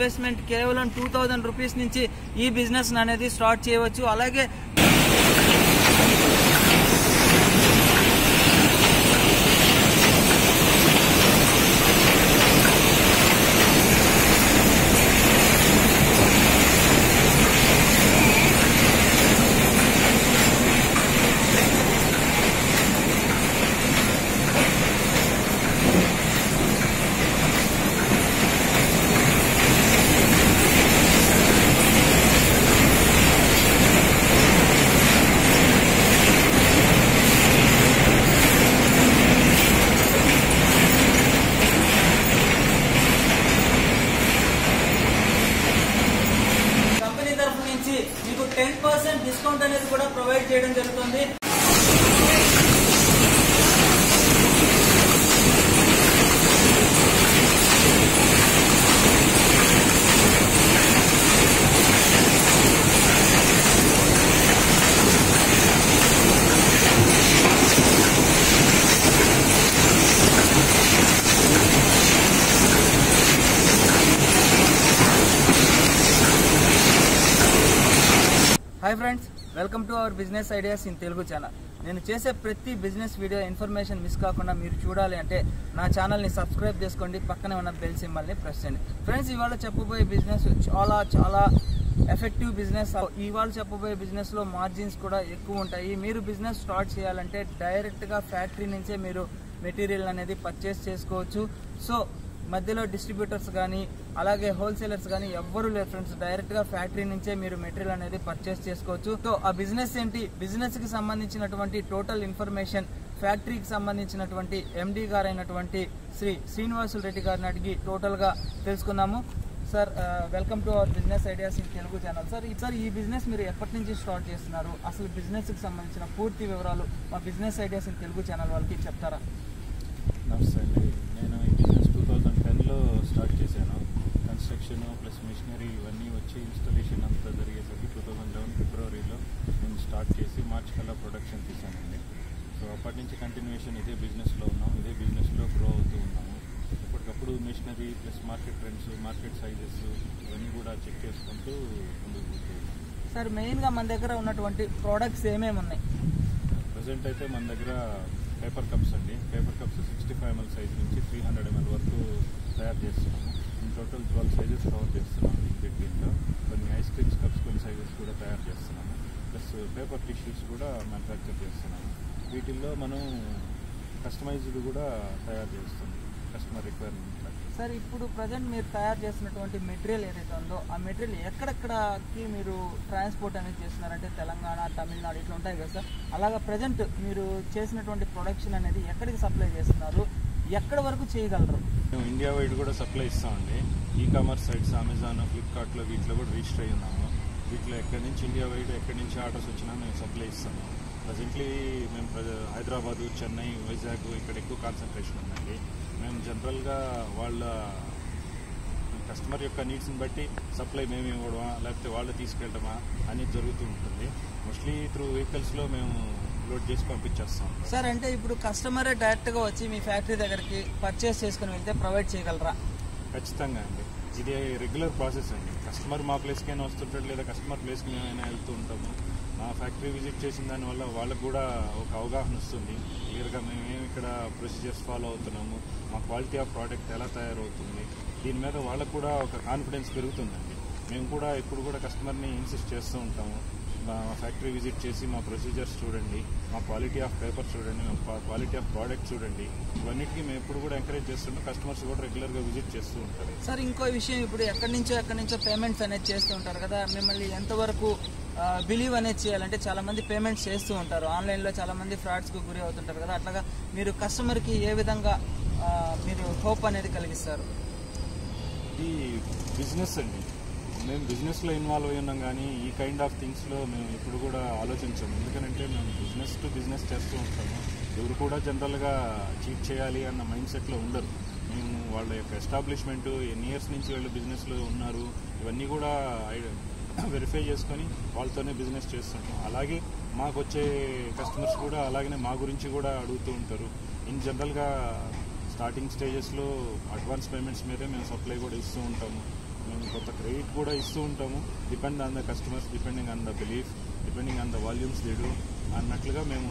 Investment కేవలం two thousand rupees నుంచి ఈ బిజినెస్ అనేది స్టార్ట్ చేయవచ్చు అలాగే కంపెనీ తరఫు నుంచి మీకు టెన్ పర్సెంట్ డిస్కౌంట్ అనేది కూడా ప్రొవైడ్ చేయడం జరుగుతుంది hi friends welcome to our business ideas in Telugu channel నేను చేసే ప్రతి బిజినెస్ వీడియో ఇన్ఫర్మేషన్ మిస్ కాకుండా మీరు చూడాలి అంటే నా ఛానల్ని సబ్స్క్రైబ్ చేసుకోండి పక్కనే ఉన్న బెల్ సింబల్ని ప్రెస్ చేయండి ఫ్రెండ్స్ ఇవాళ చెప్పబోయే బిజినెస్ చాలా చాలా ఎఫెక్టివ్ బిజినెస్ ఇవాళ చెప్పబోయే బిజినెస్లో మార్జిన్స్ కూడా ఎక్కువ ఉంటాయి మీరు బిజినెస్ స్టార్ట్ చేయాలంటే డైరెక్ట్గా ఫ్యాక్టరీ నుంచే మీరు మెటీరియల్ అనేది పర్చేస్ చేసుకోవచ్చు సో మధ్యలో డిస్ట్రిబ్యూటర్స్ కానీ అలాగే హోల్సేలర్స్ కానీ ఎవ్వరూ లేరు ఫ్రెండ్స్ డైరెక్ట్ గా ఫ్యాక్టరీ నుంచే మీరు మెటీరియల్ అనేది పర్చేస్ చేసుకోవచ్చు సో ఆ బిజినెస్ ఏంటి బిజినెస్ కి సంబంధించినటువంటి టోటల్ ఇన్ఫర్మేషన్ ఫ్యాక్టరీకి సంబంధించినటువంటి ఎండి గారు అయినటువంటి శ్రీ శ్రీనివాసులు రెడ్డి గారిని అడిగి టోటల్ గా తెలుసుకుందాము sir welcome to our business ideas in Telugu channel sir sir ఈ బిజినెస్ మీరు ఎప్పటి నుంచి స్టార్ట్ చేస్తున్నారు అసలు బిజినెస్ కి సంబంధించిన పూర్తి వివరాలు మా business ideas in Telugu channel వాళ్ళకి చెప్తారా నమస్తే అండి నేను ఈ బిజినెస్ టూ థౌజండ్ టెన్లో స్టార్ట్ చేశాను కన్స్ట్రక్షన్ ప్లస్ మిషనరీ ఇవన్నీ వచ్చి ఇన్స్టాలేషన్ అంతా జరిగేసరికి టూ థౌజండ్ లెవెన్ ఫిబ్రవరిలో నేను స్టార్ట్ చేసి మార్చ్ కల్లా ప్రొడక్షన్ తీశానండి సో అప్పటి నుంచి కంటిన్యూషన్ ఇదే బిజినెస్లో ఉన్నాం ఇదే బిజినెస్లో గ్రో అవుతూ ఉన్నాము ఎప్పటికప్పుడు machinery plus market trends market sizes ఇవన్నీ కూడా చెక్ చేసుకుంటూ ముందుకు పోతూ ఉన్నాం సార్ మెయిన్గా మన దగ్గర ఉన్నటువంటి ప్రోడక్ట్స్ ఏమేమి ఉన్నాయి ప్రజెంట్ అయితే మన దగ్గర పేపర్ కప్స్ అండి paper cups sixty five ML size నుంచి త్రీ హండ్రెడ్ ఎంఎల్ వరకు తయారు చేస్తున్నాము in total twelve sizes cover చేస్తున్నాము లిక్విడ్ దీంట్లో కొన్ని ఐస్ క్రీమ్స్ కప్స్ కొన్ని సైజెస్ కూడా తయారు చేస్తున్నాము ప్లస్ పేపర్ టిష్యూస్ కూడా మ్యానుఫ్యాక్చర్ చేస్తున్నాము వీటిల్లో మనం కస్టమైజ్డ్ కూడా తయారు చేస్తుంది కస్టమర్ రిక్వైర్మెంట్ సార్ ఇప్పుడు ప్రజెంట్ మీరు తయారు చేసినటువంటి మెటీరియల్ ఏదైతే ఉందో ఆ మెటీరియల్ ఎక్కడెక్కడకి మీరు ట్రాన్స్పోర్ట్ అనేది చేస్తున్నారంటే తెలంగాణ తమిళనాడు ఇట్లా ఉంటాయి కదా సార్ అలాగా ప్రజెంట్ మీరు చేసినటువంటి ప్రొడక్షన్ అనేది ఎక్కడికి సప్లై చేస్తున్నారు ఎక్కడ వరకు చేయగలరు మేము ఇండియా వైడ్ కూడా సప్లై ఇస్తామండి ఈ కామర్స్ సైట్స్ అమెజాన్ ఫ్లిప్కార్ట్లో వీటిలో కూడా రిజిస్టర్ అయి ఉన్నాము వీటిలో ఎక్కడి నుంచి ఇండియా వైడ్ ఎక్కడి నుంచి ఆర్డర్స్ వచ్చినా మేము సప్లై ఇస్తాము ప్రజెంట్లీ మేము ప్ర- హైదరాబాదు చెన్నై వైజాగ్ ఇక్కడ ఎక్కువ కాన్సన్ట్రేషన్ ఉందండి మేము జనరల్గా వాళ్ళ కస్టమర్ యొక్క నీడ్స్ని బట్టి సప్లై మేము ఇవ్వడమా లేకపోతే వాళ్ళు తీసుకెళ్ళడమా అనేది జరుగుతూ ఉంటుంది మోస్ట్లీ త్రూ వెహికల్స్లో మేము లోడ్ చేసి పంపించేస్తాం సార్ అంటే ఇప్పుడు కస్టమరే డైరెక్ట్గా వచ్చి మీ ఫ్యాక్టరీ దగ్గరికి పర్చేస్ చేసుకుని వెళ్తే ప్రొవైడ్ చేయగలరా ఖచ్చితంగా అండి ఇది రెగ్యులర్ ప్రాసెస్ అండి కస్టమర్ మా ప్లేస్కైనా వస్తుంటాడు లేదా కస్టమర్ ప్లేస్కి మేమైనా వెళ్తూ ఉంటాము మా ఫ్యాక్టరీ విజిట్ చేసిన దానివల్ల వాళ్ళకు కూడా ఒక అవగాహన వస్తుంది క్లియర్గా మేమేమి ఇక్కడ ప్రొసీజర్స్ ఫాలో అవుతున్నాము మా క్వాలిటీ ఆఫ్ ప్రోడక్ట్ ఎలా తయారవుతుంది దీని మీద వాళ్ళకు కూడా ఒక కాన్ఫిడెన్స్ పెరుగుతుందండి మేము కూడా ఇప్పుడు కూడా కస్టమర్ని ఇన్సిస్ట్ చేస్తూ ఉంటాము మా ఫ్యాక్టరీ విజిట్ చేసి మా ప్రొసీజర్స్ చూడండి మా క్వాలిటీ ఆఫ్ పేపర్ చూడండి మా క్వాలిటీ ఆఫ్ ప్రోడక్ట్ చూడండి ఇవన్నిటికీ మేము ఎప్పుడు కూడా ఎంకరేజ్ చేస్తుంటాం కస్టమర్స్ కూడా రెగ్యులర్గా విజిట్ చేస్తూ ఉంటారు సార్ ఇంకో విషయం ఇప్పుడు ఎక్కడి నుంచో ఎక్కడి నుంచో పేమెంట్స్ అనేది చేస్తూ ఉంటారు కదా మిమ్మల్ని ఎంతవరకు బిలీవ్ అనేది చేయాలంటే చాలా మంది పేమెంట్స్ చేస్తూ ఉంటారు ఆన్లైన్లో చాలా మంది ఫ్రాడ్స్కి గురి అవుతుంటారు కదా అట్లాగా మీరు కస్టమర్కి ఏ విధంగా ఆ, మీరు హోప్ అనేది కలిగిస్తారు ఇది బిజినెస్ అండి మేము బిజినెస్లో ఇన్వాల్వ్ అయి ఉన్నాం కానీ ఈ కైండ్ ఆఫ్ థింగ్స్లో మేము ఎప్పుడు కూడా ఆలోచించాము ఎందుకంటే మేము బిజినెస్ టు బిజినెస్ చేస్తూ ఉంటాము ఎవరు కూడా జనరల్గా చీట్ చేయాలి అన్న మైండ్ సెట్లో ఉండరు మేము వాళ్ళ యొక్క ఎస్టాబ్లిష్మెంట్ ఎన్ని ఇయర్స్ నుంచి వాళ్ళు బిజినెస్లో ఉన్నారు ఇవన్నీ కూడా వెరిఫై చేసుకొని వాళ్ళతోనే బిజినెస్ చేస్తుంటాం అలాగే మాకు వచ్చే కస్టమర్స్ కూడా అలాగనే మా గురించి కూడా అడుగుతూ ఉంటారు ఇన్ జనరల్గా స్టార్టింగ్ స్టేజెస్లో అడ్వాన్స్ పేమెంట్స్ మీదే మేము సప్లై కూడా ఇస్తూ ఉంటాము మేము కొంత క్రెడిట్ కూడా ఇస్తూ ఉంటాము depend on the customers depending on the belief depending on the volumes lead అన్నట్లుగా మేము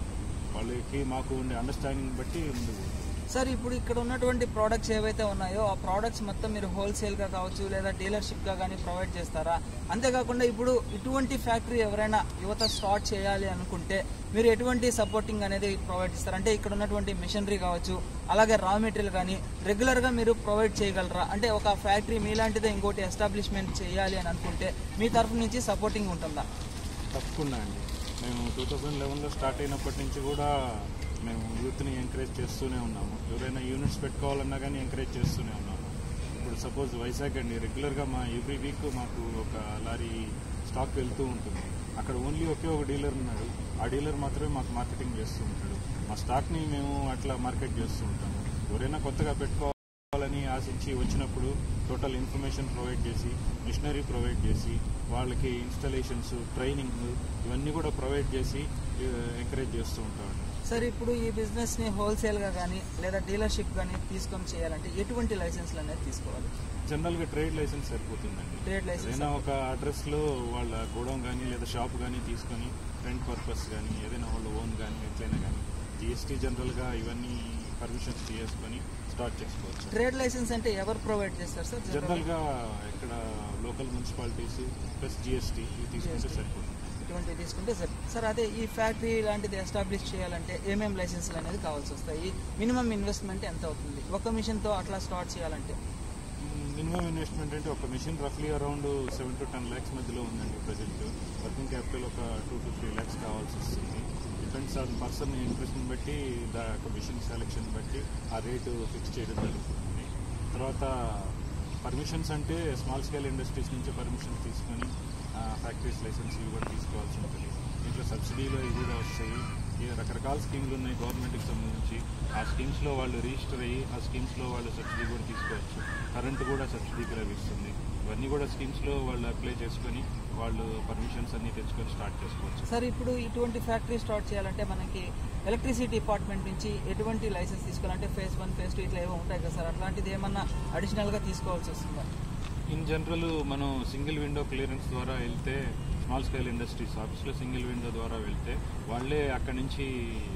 వాళ్ళకి మాకు ఉండే అండర్స్టాండింగ్ బట్టి ముందుకు పోతాం. సార్ ఇప్పుడు ఇక్కడ ఉన్నటువంటి ప్రోడక్ట్స్ ఏవైతే ఉన్నాయో ఆ ప్రోడక్ట్స్ మొత్తం మీరు హోల్సేల్గా కావచ్చు లేదా డీలర్షిప్గా కానీ ప్రొవైడ్ చేస్తారా అంతేకాకుండా ఇప్పుడు ఇటువంటి ఫ్యాక్టరీ ఎవరైనా యువత స్టార్ట్ చేయాలి అనుకుంటే మీరు ఎటువంటి సపోర్టింగ్ అనేది ప్రొవైడ్ చేస్తారు అంటే ఇక్కడ ఉన్నటువంటి మిషనరీ కావచ్చు అలాగే రా మెటీరియల్ కానీ రెగ్యులర్గా మీరు ప్రొవైడ్ చేయగలరా అంటే ఒక ఫ్యాక్టరీ మీలాంటిదే ఇంకోటి ఎస్టాబ్లిష్మెంట్ చేయాలి అని అనుకుంటే మీ తరఫు నుంచి సపోర్టింగ్ ఉంటుందా తప్పకుండా అండి మేము టూ థౌజండ్ లెవెన్లో స్టార్ట్ అయినప్పటి నుంచి కూడా మేము యూత్ని ఎంకరేజ్ చేస్తూనే ఉన్నాము ఎవరైనా యూనిట్స్ పెట్టుకోవాలన్నా కానీ ఎంకరేజ్ చేస్తూనే ఉన్నాము ఇప్పుడు సపోజ్ వైజాగ్ అండి రెగ్యులర్గా మా ఎవ్రీ వీక్ మాకు ఒక లారీ స్టాక్ వెళ్తూ ఉంటుంది అక్కడ ఓన్లీ ఒకే ఒక డీలర్ ఉన్నాడు ఆ డీలర్ మాత్రమే మాకు మార్కెటింగ్ చేస్తూ ఉంటాడు మా స్టాక్ని మేము అట్లా మార్కెట్ చేస్తూ ఉంటాము ఎవరైనా కొత్తగా పెట్టుకోవాలని ఆశించి వచ్చినప్పుడు టోటల్ ఇన్ఫర్మేషన్ ప్రొవైడ్ చేసి మిషనరీ ప్రొవైడ్ చేసి వాళ్ళకి ఇన్స్టలేషన్స్ ట్రైనింగ్ ఇవన్నీ కూడా ప్రొవైడ్ చేసి ఎంకరేజ్ చేస్తూ ఉంటామండి సార్ ఇప్పుడు ఈ బిజినెస్ని హోల్సేల్గా కానీ లేదా డీలర్షిప్ కానీ తీసుకొని చేయాలంటే ఎటువంటి లైసెన్స్లు అనేది తీసుకోవాలి జనరల్గా ట్రేడ్ లైసెన్స్ సరిపోతుందండి ట్రేడ్ లైసెన్స్ ఏదైనా ఒక అడ్రస్లో వాళ్ళ గోడౌన్ కానీ లేదా షాప్ కానీ తీసుకొని రెంట్ పర్పస్ కానీ ఏదైనా వాళ్ళ ఓన్ కానీ ఎట్లయినా కానీ జిఎస్టీ జనరల్గా ఇవన్నీ పర్మిషన్స్ తీసుకొని స్టార్ట్ చేసుకోవచ్చు ట్రేడ్ లైసెన్స్ అంటే ఎవరు ప్రొవైడ్ చేస్తారు సార్ జనరల్గా ఇక్కడ లోకల్ మున్సిపాలిటీస్ ప్లస్ జిఎస్టీ ఇవి తీసుకుంటే సరిపోతుంది ఇటువంటి తీసుకుంటే సార్ సార్ అదే ఈ ఫ్యాక్టరీ లాంటిది ఎస్టాబ్లిష్ చేయాలంటే ఏమేం లైసెన్స్లు అనేది కావాల్సి వస్తాయి మినిమం ఇన్వెస్ట్మెంట్ ఎంత అవుతుంది ఒక మిషన్తో అట్లా స్టార్ట్ చేయాలంటే మినిమం ఇన్వెస్ట్మెంట్ అంటే ఒక మిషన్ రఫ్లీ around seven to ten lakhs మధ్యలో ఉందండి ప్రజెంట్ వర్కింగ్ క్యాపిటల్ ఒక టూ టు త్రీ ల్యాక్స్ కావాల్సి వస్తుంది డిపెండ్స్ ఆన్ పర్సన్ ఇంట్రెస్ట్ని బట్టి దా యొక్క మిషన్ సెలెక్షన్ బట్టి ఆ రేటు ఫిక్స్ చేయడం జరుగుతుంది తర్వాత పర్మిషన్స్ అంటే స్మాల్ స్కేల్ ఇండస్ట్రీస్ నుంచి పర్మిషన్ తీసుకొని ఫ్యాక్టరీస్ లైసెన్స్ ఇవి కూడా తీసుకోవాల్సి ఉంటుంది దీంట్లో సబ్సిడీలో ఇవి కూడా వస్తాయి ఈ రకరకాల స్కీమ్లు ఉన్నాయి గవర్నమెంట్కి సంబంధించి ఆ స్కీమ్స్లో వాళ్ళు రిజిస్టర్ అయ్యి ఆ స్కీమ్స్లో వాళ్ళు సబ్సిడీ కూడా తీసుకోవచ్చు కరెంట్ కూడా సబ్సిడీకి లభిస్తుంది ఇవన్నీ కూడా స్కీమ్స్లో వాళ్ళు అప్లై చేసుకొని వాళ్ళు పర్మిషన్స్ అన్నీ తెచ్చుకొని స్టార్ట్ చేసుకోవచ్చు సార్ ఇప్పుడు ఇటువంటి ఫ్యాక్టరీ స్టార్ట్ చేయాలంటే మనకి ఎలక్ట్రిసిటీ డిపార్ట్మెంట్ నుంచి ఎటువంటి లైసెన్స్ తీసుకోవాలంటే ఫేజ్ వన్ ఫేజ్ టూ ఇట్లా ఏవో ఉంటాయి కదా సార్ అట్లాంటిది ఏమన్నా అడిషనల్గా తీసుకోవాల్సి వస్తుందా ఇన్ జనరల్ మనం సింగిల్ విండో క్లియరెన్స్ ద్వారా వెళ్తే స్మాల్ స్కేల్ ఇండస్ట్రీస్ ఆఫీస్లో సింగిల్ విండో ద్వారా వెళ్తే వాళ్ళే అక్కడి నుంచి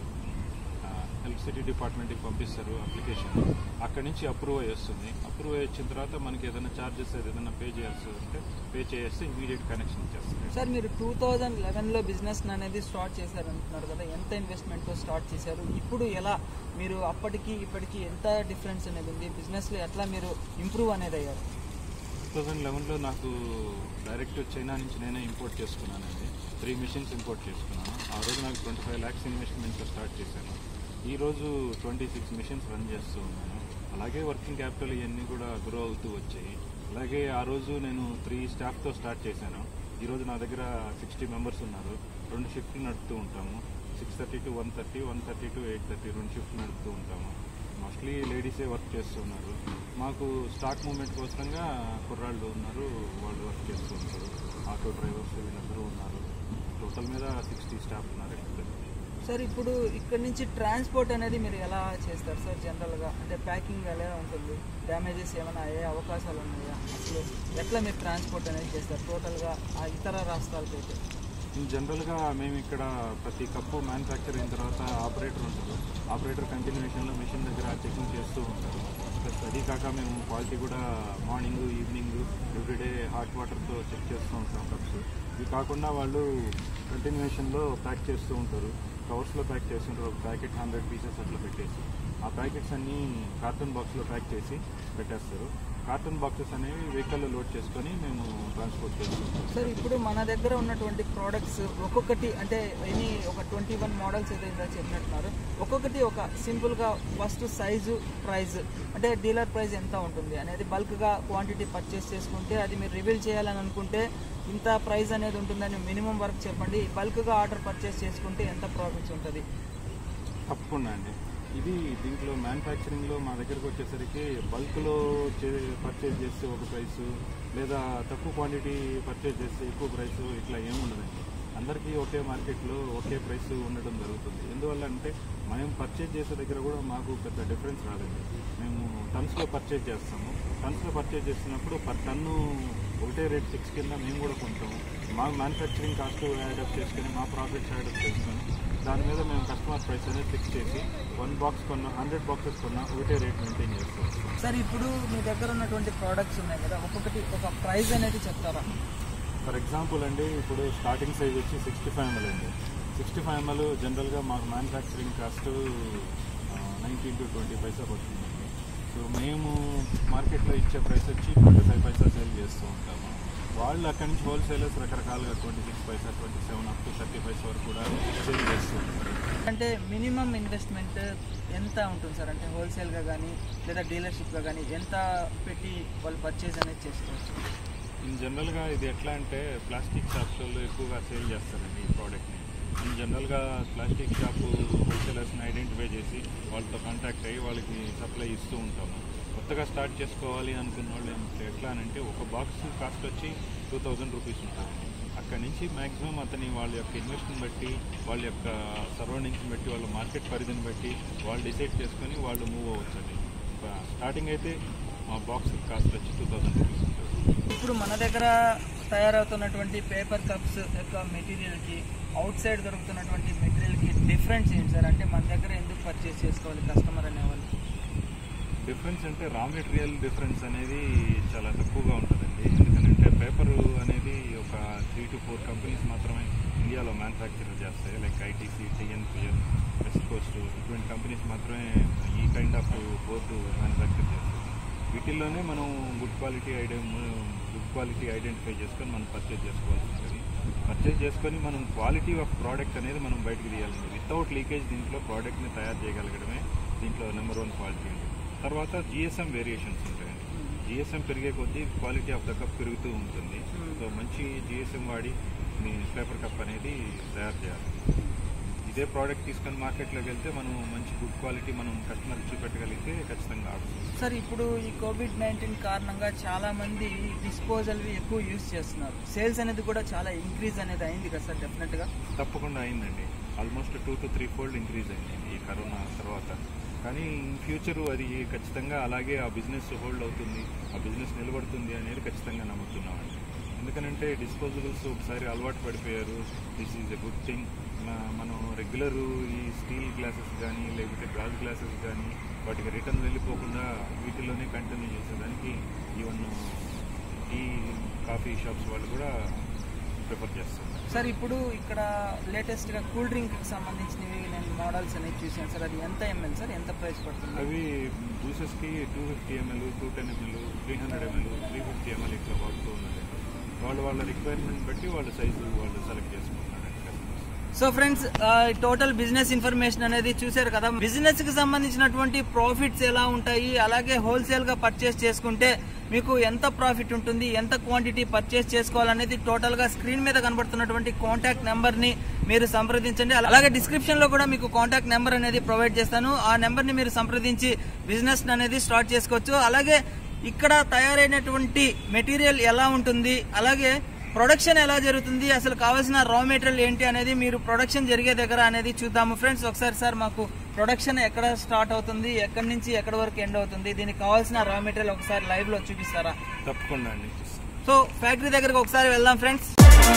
ఎలక్ట్రిసిటీ డిపార్ట్మెంట్కి పంపిస్తారు అప్లికేషన్ అక్కడి నుంచి అప్రూవ్ అయ్యి వస్తుంది అప్రూవ్ అయ్యి వచ్చిన తర్వాత మనకి ఏదైనా ఛార్జెస్ ఏదైనా పే చేయాల్సి ఉంటే పే చేస్తే ఇమీడియట్ కనెక్షన్ ఇచ్చేస్తుంది సార్ మీరు టూ థౌజండ్ లెవెన్లో బిజినెస్ అనేది స్టార్ట్ చేశారు అంటున్నారు కదా ఎంత ఇన్వెస్ట్మెంట్తో స్టార్ట్ చేశారు ఇప్పుడు ఎలా మీరు అప్పటికి ఇప్పటికి ఎంత డిఫరెన్స్ అనేది ఉంది బిజినెస్లో ఎట్లా మీరు ఇంప్రూవ్ అనేది అయ్యారు టూ థౌజండ్ లెవెన్లో నాకు డైరెక్ట్ చైనా నుంచి నేనే ఇంపోర్ట్ చేసుకున్నానండి త్రీ మిషన్స్ ఇంపోర్ట్ చేసుకున్నాను ఆ రోజు నాకు ట్వంటీ ఫైవ్ ల్యాక్స్ ఇన్వెస్ట్మెంట్తో స్టార్ట్ చేశాను ఈ రోజు ట్వంటీ సిక్స్ మిషన్స్ రన్ చేస్తూ ఉన్నాను అలాగే వర్కింగ్ క్యాపిటల్ ఇవన్నీ కూడా గ్రో అవుతూ వచ్చాయి అలాగే ఆ రోజు నేను త్రీ స్టాఫ్తో స్టార్ట్ చేశాను ఈరోజు నా దగ్గర సిక్స్టీ మెంబర్స్ ఉన్నారు రెండు షిఫ్ట్లు నడుపుతూ ఉంటాము six thirty to one thirty one thirty to eight thirty రెండు షిఫ్ట్లు నడుపుతూ ఉంటాము మోస్ట్లీ లేడీసే వర్క్ చేస్తున్నారు మాకు స్టాక్ మూమెంట్ కోసంగా కుర్రాళ్ళు ఉన్నారు వాళ్ళు వర్క్ చేస్తూ ఉంటారు ఆటో డ్రైవర్స్ వీళ్ళందరూ ఉన్నారు టోటల్ మీద సిక్స్టీ స్టాఫ్ ఉన్నారు ఇక్కడ సార్ ఇప్పుడు ఇక్కడ నుంచి ట్రాన్స్పోర్ట్ అనేది మీరు ఎలా చేస్తారు సార్ జనరల్గా అంటే ప్యాకింగ్ ఎలా ఉంటుంది డ్యామేజెస్ ఏమైనా అయ్యే అవకాశాలు ఉన్నాయా అసలు ఎట్లా మీరు ట్రాన్స్పోర్ట్ అనేది చేస్తారు టోటల్గా ఆ ఇతర రాష్ట్రాలకి అయితే ఇన్ జనరల్గా మేము ఇక్కడ ప్రతి కప్పు మ్యానుఫ్యాక్చర్ అయిన తర్వాత ఆపరేటర్ ఉంటారు ఆపరేటర్ కంటిన్యూషన్లో మిషన్ దగ్గర చెకింగ్ చేస్తూ ఉంటారు ప్లస్ అది కాక మేము క్వాలిటీ కూడా మార్నింగ్ ఈవినింగ్ ఎవ్రీడే హాట్ వాటర్తో చెక్ చేస్తూ ఉంటాం కప్స్ ఇవి కాకుండా వాళ్ళు కంటిన్యూషన్లో ప్యాక్ చేస్తూ ఉంటారు కవర్స్లో ప్యాక్ చేస్తుంటారు ఒక ప్యాకెట్ హండ్రెడ్ పీసెస్ అట్లా పెట్టేసి ఆ ప్యాకెట్స్ అన్నీ కార్టూన్ బాక్స్లో ప్యాక్ చేసి పెట్టేస్తారు కార్టూన్ బాక్సెస్ అనేవి వెహికల్లో లోడ్ చేసుకొని మేము ట్రాన్స్పోర్ట్ చేస్తుంటాం సార్ ఇప్పుడు మన దగ్గర ఉన్నటువంటి ప్రోడక్ట్స్ ఒక్కొక్కటి అంటే ఎనీ ఒక ట్వంటీ వన్ మోడల్స్ ఏదైతే చెప్పినట్టున్నారు ఒక్కొక్కటి ఒక సింపుల్గా ఫస్ట్ సైజు ప్రైస్ అంటే డీలర్ ప్రైస్ ఎంత ఉంటుంది అనేది బల్క్గా క్వాంటిటీ పర్చేస్ చేసుకుంటే అది మీరు రివీల్ చేయాలని అనుకుంటే ఇంత ప్రైస్ అనేది ఉంటుందని మినిమం వరకు చెప్పండి బల్క్గా ఆర్డర్ పర్చేస్ చేసుకుంటే ఎంత ప్రాఫిట్స్ ఉంటుంది తప్పకుండా అండి ఇది దీంట్లో మ్యానుఫ్యాక్చరింగ్లో మా దగ్గరకు వచ్చేసరికి బల్క్లో చే పర్చేజ్ చేస్తే ఒక ప్రైసు లేదా తక్కువ క్వాంటిటీ పర్చేజ్ చేస్తే ఎక్కువ ప్రైసు ఇట్లా ఏముండదండి అందరికీ ఒకే మార్కెట్లో ఒకే ప్రైస్ ఉండడం జరుగుతుంది ఎందువల్ల అంటే మేము పర్చేజ్ చేసే దగ్గర కూడా మాకు పెద్ద డిఫరెన్స్ రాదండి మేము టన్స్లో పర్చేజ్ చేస్తాము టన్స్లో పర్చేజ్ చేస్తున్నప్పుడు పర్ టన్ను ఒకటే రేట్ ఫిక్స్ కింద మేము కూడా కొంటాము మా మ్యానుఫ్యాక్చరింగ్ కాస్ట్ యాడప్ చేసుకొని మా ప్రాఫిట్స్ యాడప్ చేసుకొని దాని మీద మేము కస్టమర్ ప్రైస్ అనేది ఫిక్స్ చేసి వన్ బాక్స్ కొన్న హండ్రెడ్ బాక్సెస్ కొన్న ఒకటే రేట్ మెయింటైన్ చేస్తాం సార్ ఇప్పుడు మీ దగ్గర ఉన్నటువంటి ప్రోడక్ట్స్ ఉన్నాయి కదా ఒక్కొక్కటి ఒక ప్రైస్ అనేది చెప్తారా ఫర్ ఎగ్జాంపుల్ అండి ఇప్పుడు స్టార్టింగ్ సైజ్ వచ్చి సిక్స్టీ ఫైవ్ ఎంఎల్ అండి సిక్స్టీ ఫైవ్ ఎంఎల్ జనరల్గా మాకు manufacturing cost nineteen to twenty paisa పడుతుందండి సో మేము మార్కెట్లో ఇచ్చే ప్రైస్ వచ్చి ట్వంటీ ఫైవ్ పైసా సేల్ చేస్తూ ఉంటాము వాళ్ళు అక్కడి నుంచి హోల్సేలర్స్ రకరకాలుగా twenty six paisa twenty seven up to thirty paisa వరకు కూడా సేల్ చేస్తూ ఉంటారు అంటే మినిమం ఇన్వెస్ట్మెంట్ ఎంత ఉంటుంది సార్ అంటే హోల్సేల్గా కానీ లేదా డీలర్షిప్గా కానీ ఎంత పెట్టి వాళ్ళు పర్చేజ్ అనేది చేసుకోవచ్చు ఇన్ జనరల్గా ఇది ఎట్లా అంటే ప్లాస్టిక్ షాప్స్ వాళ్ళు ఎక్కువగా సేల్ చేస్తారండి ఈ ప్రోడక్ట్ని ఇన్ జనరల్గా ప్లాస్టిక్ షాప్ హోల్సేలర్స్ని ఐడెంటిఫై చేసి వాళ్ళతో కాంటాక్ట్ అయ్యి వాళ్ళకి సప్లై ఇస్తూ ఉంటాము కొత్తగా స్టార్ట్ చేసుకోవాలి అనుకున్న వాళ్ళు ఏం- ఎట్లా అని అంటే ఒక బాక్స్ కాస్ట్ వచ్చి టూ థౌజండ్ రూపీస్ ఉంటుందండి అక్కడి నుంచి మ్యాక్సిమం అతని వాళ్ళ యొక్క ఇన్వెస్ట్ని బట్టి వాళ్ళ యొక్క సరౌండింగ్స్ని బట్టి వాళ్ళ మార్కెట్ పరిధిని బట్టి వాళ్ళు డిసైడ్ చేసుకొని వాళ్ళు మూవ్ అవ్వచ్చండి స్టార్టింగ్ అయితే మా బాక్స్ కాస్ట్ వచ్చి టూ థౌజండ్ రూపీస్ ఉంటుంది ఇప్పుడు మన దగ్గర తయారవుతున్నటువంటి పేపర్ కప్స్ యొక్క మెటీరియల్కి అవుట్ సైడ్ దొరుకుతున్నటువంటి మెటీరియల్కి డిఫరెన్స్ ఏంటి సార్ అంటే మన దగ్గర ఎందుకు పర్చేస్ చేసుకోవాలి కస్టమర్ అనేవాళ్ళు డిఫరెన్స్ అంటే రా మెటీరియల్ డిఫరెన్స్ అనేది చాలా తక్కువగా ఉంటుందండి ఎందుకంటే పేపర్ అనేది ఒక త్రీ టు ఫోర్ కంపెనీస్ మాత్రమే ఇండియాలో మ్యానుఫ్యాక్చర్ చేస్తాయి like ITC TNPL west coast ఇటువంటి కంపెనీస్ మాత్రమే ఈ కైండ్ ఆఫ్ బోర్డు మ్యానుఫ్యాక్చర్ చేస్తాయి వీటిల్లోనే మనం గుడ్ క్వాలిటీ ఐడెం గుడ్ క్వాలిటీ ఐడెంటిఫై చేసుకొని మనం పర్చేజ్ చేసుకోవాల్సి ఉంటుంది పర్చేజ్ చేసుకొని మనం క్వాలిటీ ఆఫ్ ప్రోడక్ట్ అనేది మనం బయటకు తీయాలండి వితౌట్ లీకేజ్ దీంట్లో ప్రోడక్ట్ని తయారు చేయగలగడమే దీంట్లో నెంబర్ వన్ క్వాలిటీ ఉంది తర్వాత జిఎస్ఎం వేరియేషన్స్ ఉంటాయండి జిఎస్ఎం పెరిగే కొద్దీ క్వాలిటీ ఆఫ్ ద కప్ పెరుగుతూ ఉంటుంది సో మంచి జిఎస్ఎం వాడి మీ పేపర్ కప్ అనేది తయారు చేయాలి ఇదే ప్రోడక్ట్ తీసుకొని మార్కెట్లోకి వెళ్తే మనం మంచి గుడ్ క్వాలిటీ మనం కస్టమర్ చూపెట్టగలిగితే ఖచ్చితంగా ఆడుతుంది సార్ ఇప్పుడు ఈ కోవిడ్ నైన్టీన్ కారణంగా చాలా మంది డిస్పోజల్వి ఎక్కువ యూజ్ చేస్తున్నారు సేల్స్ అనేది కూడా చాలా ఇంక్రీజ్ అనేది అయింది కదా సార్ డెఫినెట్గా తప్పకుండా అయిందండి almost two to three fold increase అయింది ఈ కరోనా తర్వాత కానీ ఇన్ ఫ్యూచర్ అది ఖచ్చితంగా అలాగే ఆ బిజినెస్ హోల్డ్ అవుతుంది ఆ బిజినెస్ నిలబడుతుంది అనేది ఖచ్చితంగా నమ్ముతున్నామండి ఎందుకనంటే డిస్పోజబుల్స్ ఒకసారి అలవాటు పడిపోయారు this is a good thing మనం రెగ్యులర్ ఈ స్టీల్ గ్లాసెస్ కానీ లేకపోతే గాజు గ్లాసెస్ కానీ వాటికి రిటర్న్ వెళ్ళిపోకుండా వీటిలోనే కంటిన్యూ చేసేదానికి ఈవెన్ టీ కాఫీ షాప్స్ వాళ్ళు కూడా ప్రిఫర్ చేస్తారు సార్ ఇప్పుడు ఇక్కడ లేటెస్ట్గా కూల్ డ్రింక్కి సంబంధించినవి నేను మోడల్స్ అనేది చూసాను సార్ అది ఎంత ఎంఎల్ సార్ ఎంత ప్రైస్ పడుతుంది అవి జ్యూసెస్కి two fifty ml two ten ml three hundred ml three fifty ml ఇట్లా వాడుతూ ఉన్నారండి వాళ్ళు వాళ్ళ రిక్వైర్మెంట్ బట్టి వాళ్ళ సైజు వాళ్ళు సెలెక్ట్ చేసుకుంటున్నారండి customers. So friends total business information అనేది చూశారు కదా బిజినెస్ కి సంబంధించినటువంటి ప్రాఫిట్స్ ఎలా ఉంటాయి అలాగే హోల్సేల్ గా పర్చేస్ చేసుకుంటే మీకు ఎంత ప్రాఫిట్ ఉంటుంది ఎంత క్వాంటిటీ పర్చేస్ చేసుకోవాలనేది టోటల్ గా స్క్రీన్ మీద కనబడుతున్నటువంటి కాంటాక్ట్ నెంబర్ ని మీరు సంప్రదించండి అలాగే డిస్క్రిప్షన్ లో కూడా మీకు కాంటాక్ట్ నెంబర్ అనేది ప్రొవైడ్ చేస్తాను ఆ నెంబర్ ని మీరు సంప్రదించి బిజినెస్ అనేది స్టార్ట్ చేసుకోవచ్చు అలాగే ఇక్కడ తయారైనటువంటి మెటీరియల్ ఎలా ఉంటుంది అలాగే ప్రొడక్షన్ ఎలా జరుగుతుంది అసలు కావాల్సిన రా మెటీరియల్ ఏంటి అనేది మీరు ప్రొడక్షన్ జరిగే దగ్గర అనేది చూద్దాము ఫ్రెండ్స్ ఒకసారి సార్ మాకు ప్రొడక్షన్ ఎక్కడ స్టార్ట్ అవుతుంది ఎక్కడి నుంచి ఎక్కడి వరకు ఎండ్ అవుతుంది దీనికి కావాల్సిన రా మెటీరియల్ ఒకసారి లైవ్ లో చూపిస్తారా తప్పకుండా అండి సో ఫ్యాక్టరీ దగ్గరకు ఒకసారి వెళ్దాం ఫ్రెండ్స్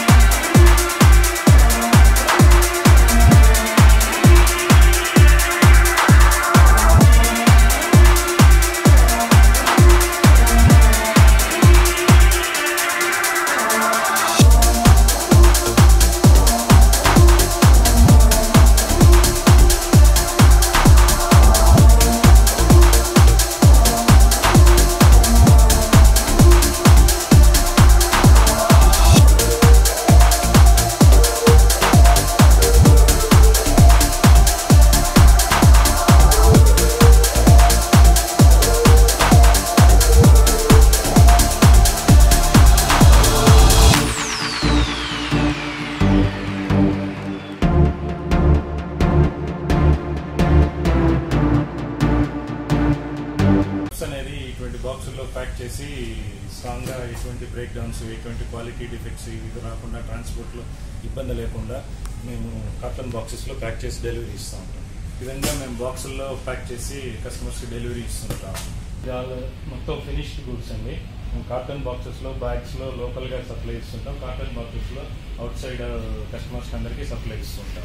చిప్స్ అనేది ఇటువంటి బాక్సుల్లో ప్యాక్ చేసి స్ట్రాంగ్గా ఎటువంటి బ్రేక్ డౌన్స్ ఎటువంటి క్వాలిటీ డిఫెక్ట్స్ ఇవి రాకుండా ట్రాన్స్పోర్ట్లో ఇబ్బంది లేకుండా మేము కార్టన్ బాక్సెస్లో ప్యాక్ చేసి డెలివరీ ఇస్తూ ఉంటాం ఈ విధంగా మేము బాక్సుల్లో ప్యాక్ చేసి కస్టమర్స్కి డెలివరీ ఇస్తుంటాం ఇది ఆల్ మొత్తం ఫినిష్డ్ గూడ్స్ అండి మేము కాటన్ బాక్సెస్లో బ్యాగ్స్లో లోకల్గా సప్లై ఇస్తుంటాం కాటన్ బాక్సెస్లో అవుట్ సైడ్ కస్టమర్స్ అందరికీ సప్లై ఇస్తుంటాం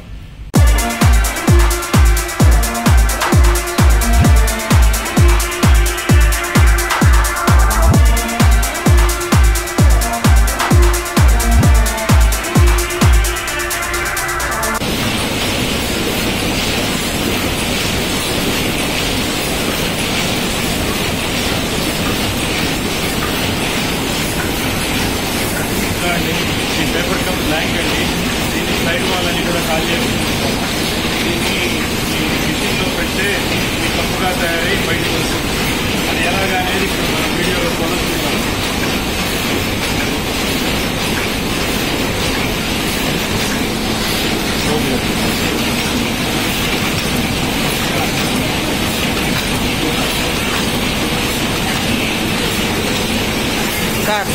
ఇంకా అండి ఈ పేపర్ కప్ బ్లాంక్ అండి దీన్ని సైడ్ వాల్ అని కూడా కాల్ చేసుకుంటాం దీన్ని ఈ మిషన్లో పెడితే ఈ కప్పుగా తయారై బయటకు వస్తుంది అది ఎలాగా అనేది ఇప్పుడు మనం వీడియోలో కొనుక్కుంటాం సార్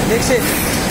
దీక్షిత్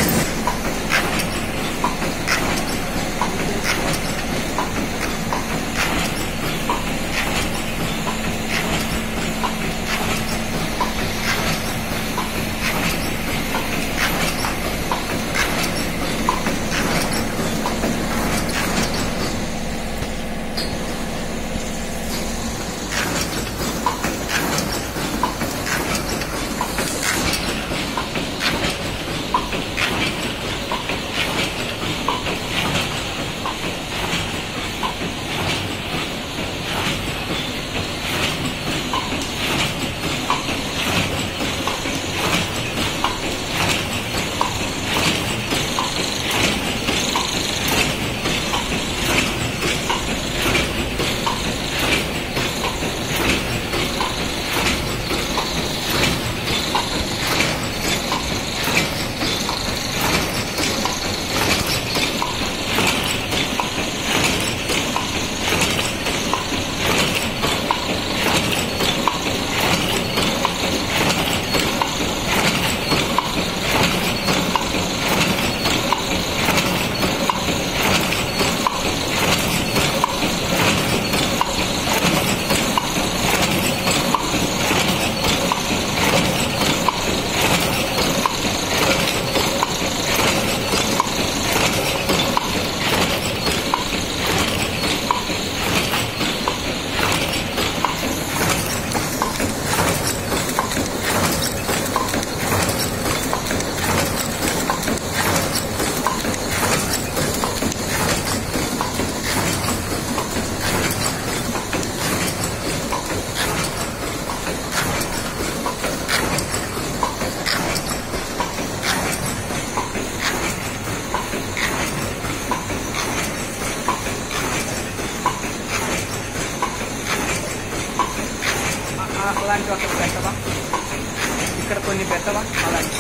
అలాంటి ఒక పెట్టవా ఇక్కడ కొన్ని పెట్టవా అలాంటి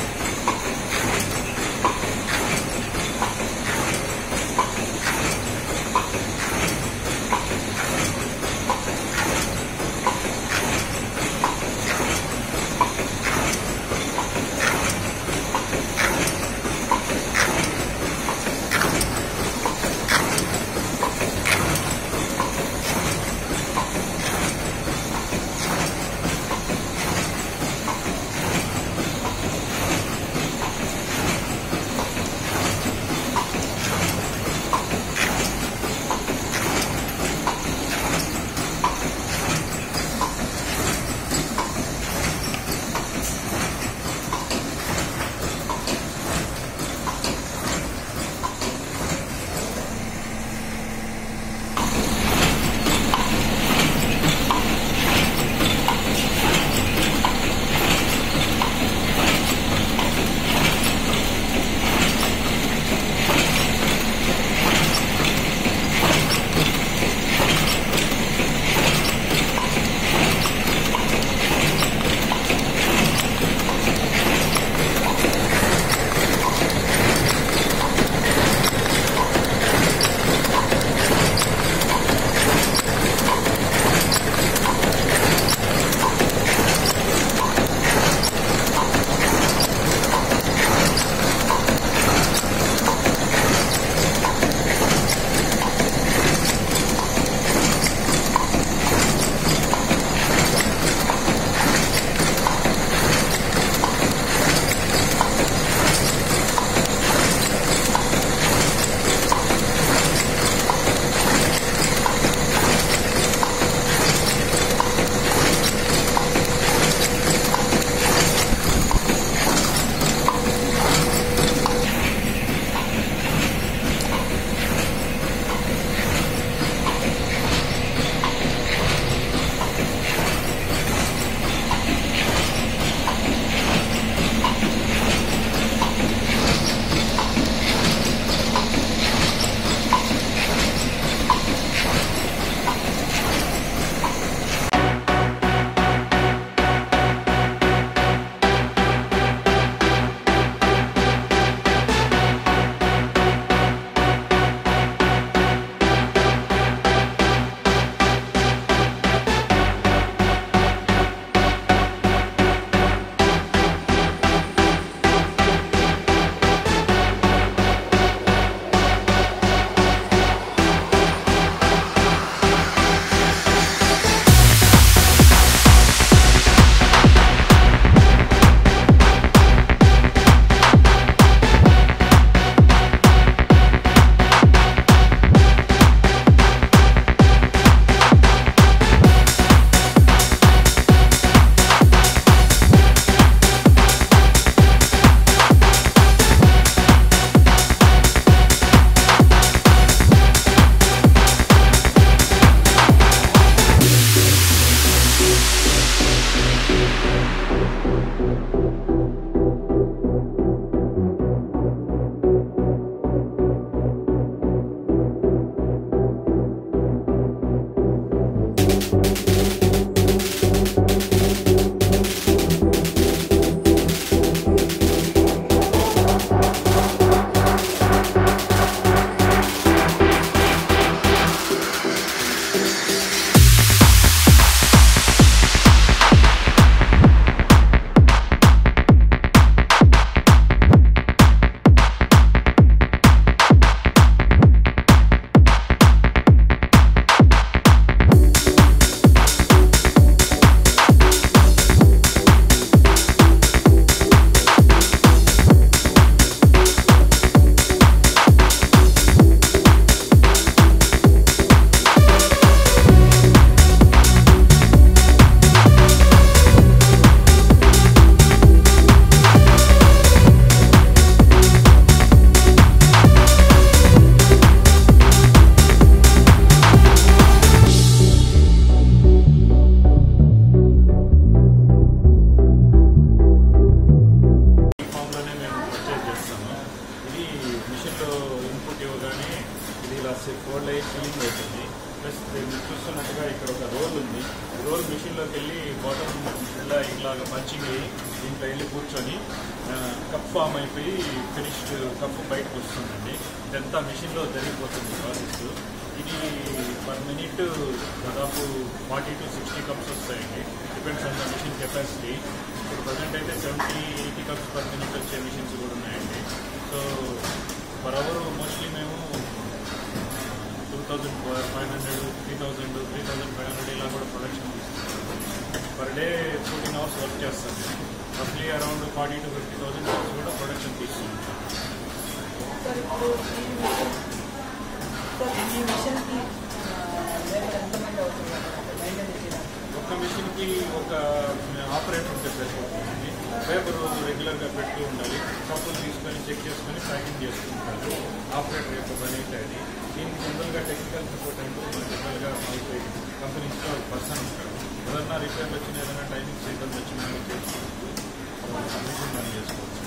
చూస్తున్నట్టుగా ఇక్కడ ఒక రోల్ ఉంది ఈ రోల్ మిషన్లోకి వెళ్ళి బాటమ్ ఇలా ఇలాగ పంచింగ్ అయ్యి దీంట్లో వెళ్ళి కూర్చొని కప్ ఫామ్ అయిపోయి ఫినిష్డ్ కప్ బయటకు వస్తుందండి ఇదంతా మిషన్లో జరిగిపోతుంది ప్రాసెస్ ఇది పర్ మినిట్ దాదాపు ఫార్టీ టు సిక్స్టీ కప్స్ వస్తాయండి depends on the machine capacity ఇప్పుడు ప్రజెంట్ అయితే seventy eighty cups per minute వచ్చే మిషన్స్ కూడా ఉన్నాయండి సో పర్ అవర్ మోస్ట్లీ మేము two thousand five hundred three thousand three thousand five hundred ఇలా కూడా ప్రొడక్షన్ తీసుకుంటాం per day fourteen hours work చేస్తాం రఫ్లీ around forty to fifty thousand hours కూడా ప్రొడక్షన్ తీసుకుంటాం సార్ ఇప్పుడు ఈ మిషన్ సార్ ఈ మిషన్కి లేబర్ ఎంతమంది అవుతుంది అంటే మెయింటైన్ చేయడానికి ఒక్క మిషన్కి ఒక ఆపరేటర్ ఉంటే సరిపోతుంది పేపర్ రెగ్యులర్గా పెడుతూ ఉండాలి కప్పులు తీసుకొని చెక్ చేసుకొని ప్యాకింగ్ చేసుకుంటారు ఆపరేటర్ యొక్క పని అయితే అది దీనికి జనరల్గా టెక్నికల్ సపోర్ట్ అంటూ జనరల్గా మనకి కంపెనీస్లో పర్సన్ ఉంటారు ఏదన్నా రిపేర్ వచ్చిన ఏదైనా టైమింగ్ సైకిల్ వచ్చిన చేసుకోవచ్చు మిషన్ పని చేసుకోవచ్చు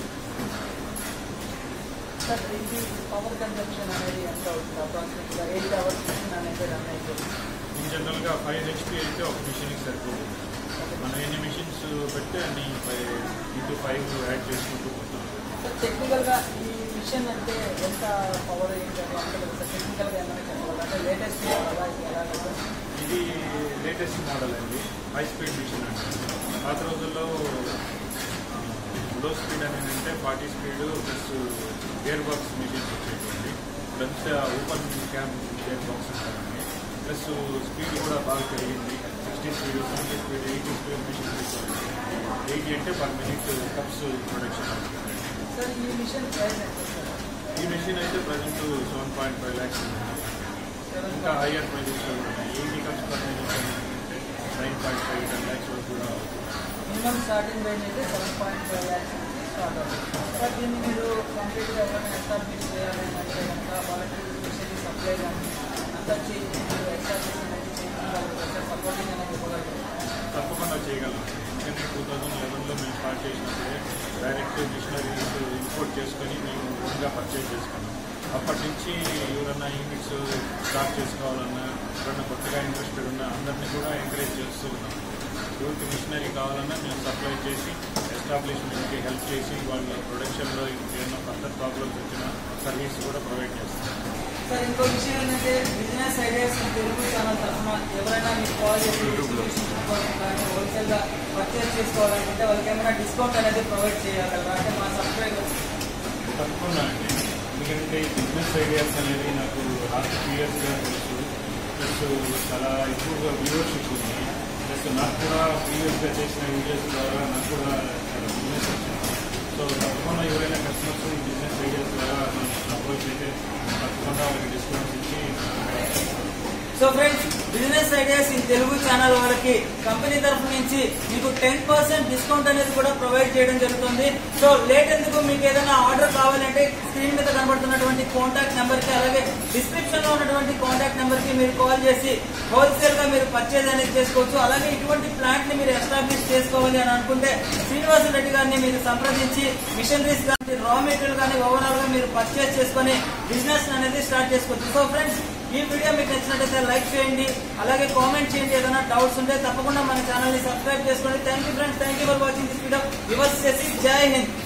సార్ ఇది పవర్ కన్సంప్షన్ అనేది ఎంత అవుతుంది అప్రాక్సిమేట్గా ఎయిట్ అవర్స్ మిషన్ అనేది రన్ అయిపోతుంది ఇన్ జనరల్గా ఫైవ్ హెచ్పి అయితే ఒక మిషన్కి సరిపోతుంది మనం ఎన్ని మిషన్స్ పెడితే అన్ని ఫైవ్ ఇంటూ ఫైవ్ యాడ్ చేసుకుంటూ పోతాం సార్ టెక్నికల్గా ఈ మిషన్ అంటే ఎంత పవర్ ఏంటి అని అంటే సార్ టెక్నికల్గా ఏమైనా చెప్పగలరా అంటే లేటెస్ట్ అలా ఇది ఎలా కదా ఇది లేటెస్ట్ మోడల్ అండి హై స్పీడ్ మిషన్ అండి పాత రోజుల్లో లో స్పీడ్ అని అంటే forty speed plus gear box machines వచ్చేటువంటి plus open cam gear box అంటారండి ప్లస్ స్పీడ్ కూడా బాగా పెరిగింది sixty speed seventy speed eighty speed machines eighty అంటే పర్ మినిట్ కప్స్ ప్రొడక్షన్ అవుతుందండి సార్ ఈ మిషన్ ప్రైస్ ఎంత సార్ ఈ మిషన్ అయితే present seven point five lakhs seven ఇంకా హయ్యర్ ప్రైజెస్ ఉన్నాయి ఎయిటీ కప్స్ పర్ మినిట్ అంటే nine point five ten lakhs వరకు కూడా అవుతుంది మినిమం స్టార్టింగ్ రేంజ్ అయితే సెవెన్ పాయింట్ ఫైవ్ ల్యాక్స్ నుంచి స్టార్ట్ అవుతుంది సార్ దీన్ని మీరు కంప్లీట్గా ఎవరైనా ఎస్టాబ్లిష్ చేయాలని అంటే కనుక వాళ్ళకి స్పెషల్లీ సప్లై కానీ అంతా చేసి మీరు ఎస్టాబ్లిష్ అనేది చేయించగలుగుతారు సపోర్టింగ్ అనేది ఇవ్వగలుగుతారు తప్పకుండా చేయగలం ఎందుకంటే టూ థౌజండ్ లెవెన్లో మేము స్టార్ట్ చేసినప్పుడే డైరెక్ట్ మిషనరీస్ ఇంపోర్ట్ చేసుకొని మేము ఓన్గా పర్చేజ్ చేసుకున్నాం అప్పటి నుంచి ఎవరన్నా యూనిట్స్ స్టార్ట్ చేసుకోవాలన్నా ఎవరన్నా కొత్తగా ఇంట్రెస్టెడ్ ఉన్నా అందరినీ కూడా ఎంకరేజ్ చేస్తూ ఉన్నాం ఎవరికి మిషనరీ కావాలన్నా మేము సప్లై చేసి ఎస్టాబ్లిష్మెంట్కి హెల్ప్ చేసి వాళ్ళ ప్రొడక్షన్లో ఏమైనా ఫర్దర్ ప్రాబ్లమ్స్ వచ్చినా సర్వీస్ కూడా ప్రొవైడ్ చేస్తాం సార్ ఇంకో విషయం ఏంటంటే బిజినెస్ ఐడియాస్ తెలుగు ఛానల్ తరఫున ఎవరైనా మీకు కాల్ చేసి డిస్ట్రిబ్యూషన్ కోసం కానీ హోల్సేల్గా పర్చేస్ చేసుకోవాలనుకుంటే వాళ్ళకి ఏమైనా డిస్కౌంట్ అనేది ప్రొవైడ్ చేయగలరా అంటే మా సబ్స్క్రైబర్స్ తప్పకుండా అండి ఎందుకంటే ఈ బిజినెస్ ఐడియాస్ అనేది నాకు లాస్ట్ టూ ఇయర్స్గా తెలుసు ప్లస్ చాలా ఎక్కువగా వ్యూవర్షిప్ ఉంది ప్లస్ నాకు కూడా ప్రీవియస్గా చేసిన వీడియోస్ ద్వారా నాకు కూడా చాలా బిజినెస్ వచ్చింది సో తప్పకుండా ఎవరైనా కస్టమర్స్ ఈ బిజినెస్ ఐడియాస్ ద్వారా అప్రోచ్ అయితే తప్పకుండా వాళ్ళకి డిస్కౌంట్స్ ఇచ్చి so friends business ideas in Telugu channel వాళ్ళకి కంపెనీ తరఫు నుంచి మీకు టెన్ పర్సెంట్ డిస్కౌంట్ అనేది కూడా ప్రొవైడ్ చేయడం జరుగుతుంది సో లేట్ ఎందుకు మీకు ఏదైనా ఆర్డర్ కావాలంటే స్క్రీన్ మీద కనబడుతున్నటువంటి కాంటాక్ట్ నెంబర్ కి అలాగే డిస్క్రిప్షన్ లో ఉన్నటువంటి కాంటాక్ట్ నెంబర్ కి మీరు కాల్ చేసి హోల్సేల్ గా మీరు పర్చేజ్ అనేది చేసుకోవచ్చు అలాగే ఇటువంటి ప్లాంట్ ని మీరు ఎస్టాబ్లిష్ చేసుకోవాలి అని అనుకుంటే శ్రీనివాస రెడ్డి గారిని మీరు సంప్రదించి మిషనరీస్ కానీ రా మెటీరియల్ కానీ ఓవరాల్ గా మీరు పర్చేజ్ చేసుకొని బిజినెస్ అనేది స్టార్ట్ చేసుకోవచ్చు సో ఫ్రెండ్స్ ఈ వీడియో మీకు నచ్చినట్లయితే లైక్ చేయండి అలాగే కామెంట్ చేయండి ఏదైనా డౌట్స్ ఉంటే తప్పకుండా మన ఛానల్ ని సబ్స్క్రైబ్ చేసుకోండి thank you friends thank you for watching this video your Shashi Jai Hind